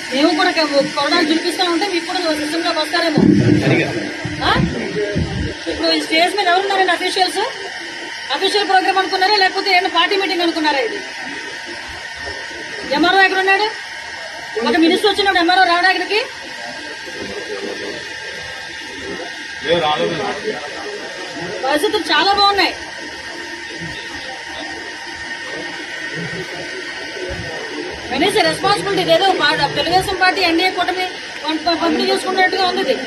మేము కూడా కొరడాలు చూపిస్తా ఉంటే మీకు కూడా సిస్టమ్ లోకి వస్తారేమో ఆ? ఇప్పుడు ఈ స్టేజ్ మీద ఎవరున్నారండి అఫీషియల్స్ అఫీషియల్ ప్రోగ్రామ్ అనుకున్నారా లేకపోతే ఏమైనా పార్టీ మీటింగ్ అనుకున్నారా ఇది ఎంఆర్ఓ ఎక్కడ ఉన్నాడు ఒక మినిస్టర్ వచ్చినాడు ఎంఆర్ఓ రావడానికి పరిస్థితులు చాలా బాగున్నాయి కనీసం రెస్పాన్సిబిలిటీ ఏదో పా- తెలుగుదేశం పార్టీ ఎన్డీఏ కూటమి పం- పం- పంపిణీ చేసుకున్నట్టుగా ఉంది ఇది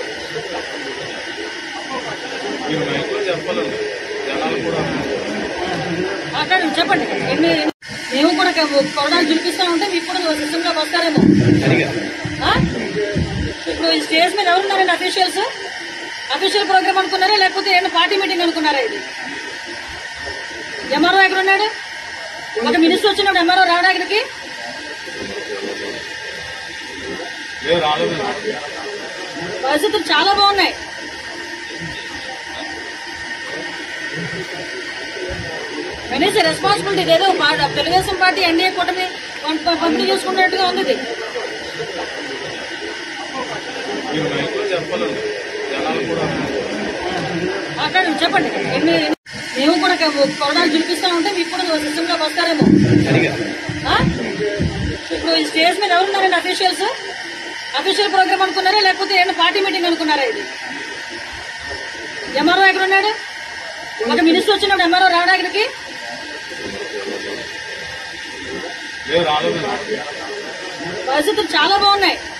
మీరు మైక్లో చెప్పాలండి జనాలు కూడా అక్కడ చెప్పండి ఎన్ని మేము కూడా కొరడాలు చూపిస్తా ఉంటే మీకు కూడా సిస్టమ్ లోకి వస్తారేమో ఆ? ఇప్పుడు ఈ స్టేజ్ మీద ఎవరున్నారండి అఫీషియల్స్ అఫీషియల్ ప్రోగ్రామ్ అనుకున్నారా లేకపోతే ఏమైనా పార్టీ మీటింగ్ అనుకున్నారా ఇది ఎంఆర్ఓ ఎక్కడ ఉన్నాడు ఒక మినిస్టర్ వచ్చినాడు ఎంఆర్ఓ రావడానికి లేదు రాలేదు పరిస్థితులు చాలా బాగున్నాయి కనీసం రెస్పాన్సిబిలిటీ ఏదో పా- తెలుగుదేశం పార్టీ ఎన్డీఏ కూటమి పం- పం- పంపిణీ చేసుకున్నట్టుగా ఉంది ఇది మీరు మైక్లో చెప్పాలండి జనాలు కూడా అక్కడ చెప్పండి ఎన్ని మేము కూడా కొరడాలు చూపిస్తా ఉంటే మీకు కూడా సిస్టమ్ లోకి వస్తారేమో ఆ? ఇప్పుడు ఈ స్టేజ్ మీద ఎవరున్నారండి అఫీషియల్స్ అఫీషియల్ ప్రోగ్రామ్ అనుకున్నారా లేకపోతే ఏమైనా పార్టీ మీటింగ్ అనుకున్నారా ఇది ఎంఆర్ఓ ఎక్కడ ఉన్నాడు ఒక మినిస్టర్ వచ్చినాడు ఎంఆర్ఓ రావడానికి లేదు రాలేదు పరిస్థితులు చాలా బాగున్నాయి